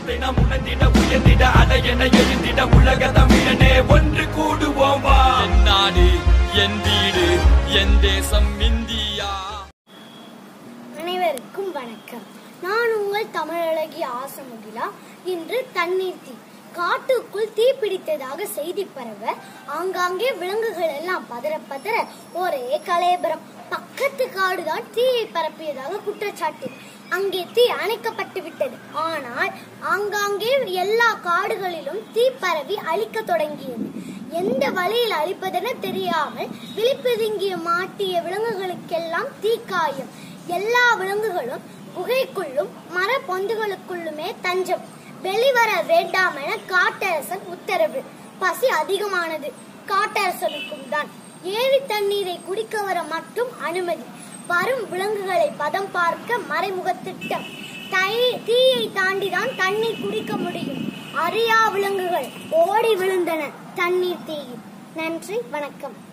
மாற்றத்தை நாம் உணர்ந்திட உயர்ந்திட அடையென எழுந்திட உலக தமிழனே ஒன்று கூடுவோம் வா என் நாடு என் வீடு என் தேசம் இந்தியா அனைவருக்கும் வணக்கம் நான் உங்கள் தமிழழகி ஆசமுகிலா இன்று தண்ணீர் தீ காட்டுக்குள் தீ பிடித்ததாக செய்தி பரவ ஆங்காங்கே விலங்குகள் எல்லாம் பதற பதற ஒரே கலேபரம் பக்கத்து காடுதான் தீயை பரப்பியதாக குற்றச்சாட்டு அங்கே தீ அணைக்கப்பட்டு விட்டது ஆனால் ஆங்காங்கே எல்லா காடுகளிலும் தீ பரவி அழிக்க தொடங்கியது எந்த வழியில் அழிப்பதென தெரியாமல் விழிப்புதுங்கிய மாட்டிய விலங்குகளுக்கெல்லாம் தீக்காயம் எல்லா விலங்குகளும் குகைக்குள்ளும் மர பொந்துகளுக்குள்ளுமே தஞ்சம் வெளிவர வேண்டாம் என காட்டரசன் உத்தரவு பசி அதிகமானது காட்டரசனுக்கும் தான் ஏரி தண்ணீரை குடிக்க வர மட்டும் அனுமதி வரும் விலங்குகளை பதம் பார்க்க மறைமுக திட்டம் தை- தீயை தாண்டிதான் தண்ணீர் குடிக்க முடியும் அறியா விலங்குகள் ஓடி விழுந்தன தண்ணீர் தீயில் நன்றி வணக்கம்